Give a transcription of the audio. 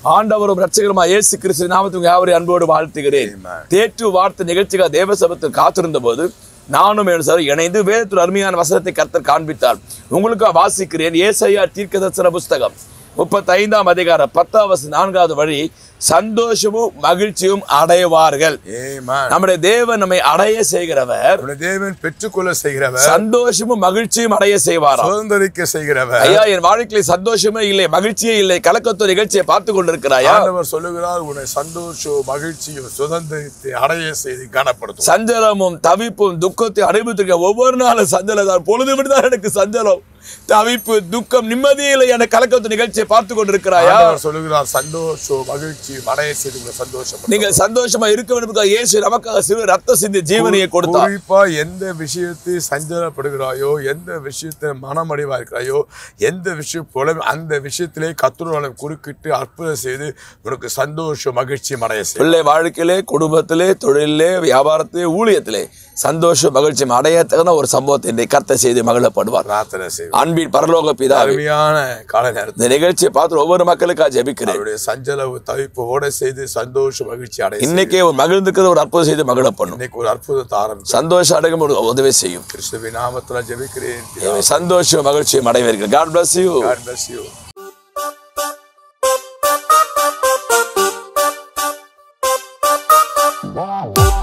ஆண்டவரும் ரட்சகருமா இயேசு கிறிஸ்து நாமத்துக்கு யாவரை அன்போடு வாழ்த்துகிறேன் Amen. தேற்று வார்த்தை நிகழ்ச்சிக்காக தேவசபத்தில் காத்திருந்த போது நானும் என் சார் இணைந்து வேதத்தில் அருமையான வசனத்தை கர்த்தர் காண்பித்தார் உங்களுக்கு வாசிக்கிறேன் ஏசையா தீர்க்கதரிசன புஸ்தகம் முப்பத்தைந்தாம் அதிகாரம் பத்தாவது நான்காவது வழி சந்தோஷமும் மகிழ்ச்சியும் அடைவார்கள் Amen. நம்முடைய தேவன் நம்மை அடைய செய்கிறவர் நம்முடைய தேவன் பெற்றுக்கொள்ள செய்கிறவர் சந்தோஷமும் மகிழ்ச்சியும் அடைய செய்வாராம் சுதந்திரிக்க செய்கிறவர் ஐயா என் வாழ்க்கையில சந்தோஷமே இல்லை மகிழ்ச்சியே இல்லை கலக்கத்தோ நிகழ்ச்சியை பார்த்து கொண்டிருக்கிறாயா ஆண்டவர் சொல்லுகிறார் உன்னை சந்தோஷம் மகிழ்ச்சியும் சுதந்திரத்தை அடைய செய்து கனப்படுத்தும் சஞ்சலமும் தவிப்பும் துக்கத்தை அனுபவித்திருக்க ஒவ்வொரு நாளும் சஞ்சலம் தான் பொழுது விடுதான் எனக்கு சஞ்சலம் தவிப்பு துக்கம் நிம்மதியே இல்லை என கலக்கத்து நிகழ்ச்சியை பார்த்து கொண்டிருக்கிறாயா ஆண்டவர் சொல்லுகிறார் சந்தோஷம் மகிழ்ச்சியும் அடைய செய்து உங்களை சந்தோஷம் நீங்கள் சந்தோஷமா இருக்க வேண்டும் இயேசு நமக்காக சிறு ரத்த சிந்தி ஜீவனையை கொடுத்தார் குறிப்பா எந்த விஷயத்தை சஞ்சலப்படுகிறாயோ எந்த விஷயத்தை மனமடிவா இருக்கிறாயோ எந்த விஷயம் போல அந்த விஷயத்திலே கத்துருவாளை குறுக்கிட்டு அற்புதம் செய்து உனக்கு சந்தோஷம் மகிழ்ச்சி அடைய செய்யும் பிள்ளை வாழ்க்கையிலே குடும்பத்திலே தொழிலே வியாபாரத்திலே ஊழியத்திலே சந்தோஷம் மகிழ்ச்சி அடையத்தகுந்த ஒரு சம்பவத்தை இன்றைக்கு கர்த்தர் செய்து மகிழப்படுவார் பிரார்த்தனை செய்வோம் அன்பின் பரலோக பிதாவே அருமையான கால நேரத்தில் இந்த நிகழ்ச்சியை பார்த்து ஒவ்வொரு மக்களுக்காக ஜெபிக்கிறேன் அவருடைய சஞ்சல தவிப்பு ஓட செய்து சந்தோஷ மகிழ்ச்சி அடைய செய்யும். இன்னைக்கே ஒரு மகிழ்ந்துக்கிற ஒரு அற்புதம் செய்து மகிழ பண்ணும் இன்னைக்கு ஒரு அற்புதத்தை ஆரம்பிச்சு சந்தோஷம் அடையும் ஒரு உதவி செய்யும் கிறிஸ்துவின் நாமத்துல ஜெபிக்கிறேன் சந்தோஷம் மகிழ்ச்சியும் அடைவீர்கள் God bless you God bless you. Wow.